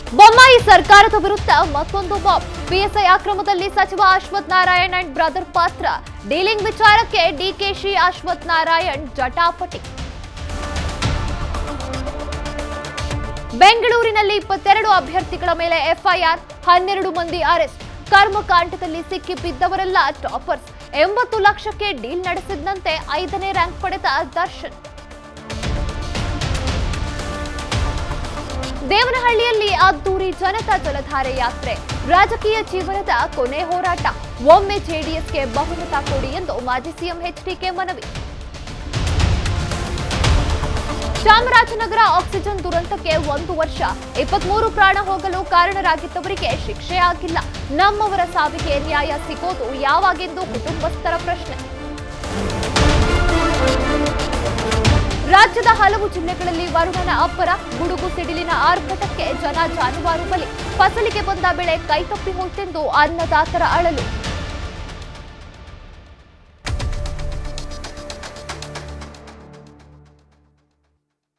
ಬೊಮ್ಮಾಯಿ ಸರ್ಕಾರದ ವಿರುದ್ಧ ಮತ್ತೊಂದು ಬಾಂಬ್ ಪಿಎಸ್ಐ ಅಕ್ರಮದಲ್ಲಿ ಸಚಿವ ಅಶ್ವಥ್ ನಾರಾಯಣ್ ಅಂಡ್ ಬ್ರದರ್ ಪಾತ್ರ ಡೀಲಿಂಗ್ ವಿಚಾರಕ್ಕೆ ಡಿಕೆಶಿ ಅಶ್ವಥ್ ನಾರಾಯಣ್ ಜಟಾಪಟಿ ಬೆಂಗಳೂರಿನಲ್ಲಿ ಇಪ್ಪತ್ತೆರಡು ಅಭ್ಯರ್ಥಿಗಳ ಮೇಲೆ ಎಫ್ಐಆರ್ ಹನ್ನೆರಡು ಮಂದಿ ಅರೆಸ್ಟ್ ಕರ್ಮಕಾಂಡದಲ್ಲಿ ಸಿಕ್ಕಿ ಬಿದ್ದವರೆಲ್ಲ ಟಾಪರ್ಸ್ ಎಂಬತ್ತು ಲಕ್ಷಕ್ಕೆ ಡೀಲ್ ನಡೆಸಿದಂತೆ ಐದನೇ ರ್ಯಾಂಕ್ ಪಡೆದ ದರ್ಶನ್ ದೇವನಹಳ್ಳಿಯಲ್ಲಿ ಅದ್ದೂರಿ ಜನತಾ ಜಲಧಾರೆ ಯಾತ್ರೆ ರಾಜಕೀಯ ಜೀವನದ ಕೊನೆ ಹೋರಾಟ ಒಮ್ಮೆ ಜೆಡಿಎಸ್ಗೆ ಬಹುಮತ ಕೊಡಿ ಎಂದು ಮಾಜಿ ಸಿಎಂ ಎಚ್ಡಿಕೆ ಮನವಿ ಚಾಮರಾಜನಗರ ಆಕ್ಸಿಜನ್ ದುರಂತಕ್ಕೆ ಒಂದು ವರ್ಷ ಇಪ್ಪತ್ಮೂರು ಪ್ರಾಣ ಹೋಗಲು ಕಾರಣರಾಗಿದ್ದವರಿಗೆ ಶಿಕ್ಷೆ ಆಗಿಲ್ಲ ನಮ್ಮವರ ಸಾವಿಗೆ ನ್ಯಾಯ ಸಿಗೋದು ಯಾವಾಗೆಂದು ಕುಟುಂಬಸ್ಥರ ಪ್ರಶ್ನೆ ರಾಜ್ಯದ ಹಲವು ಜಿಲ್ಲೆಗಳಲ್ಲಿ ವರುಣನ ಅಬ್ಬರ ಗುಡುಗು ಸಿಡಿಲಿನ ಆರ್ಭಟಕ್ಕೆ ಜನ ಜಾನುವಾರು ಬಲಿ ಫಸಲಿಗೆ ಬಂದ ಬೆಳೆ ಕೈತಪ್ಪಿ ಹೋಯ್ತೆಂದು ಅನ್ನದಾತರ ಅಳಲು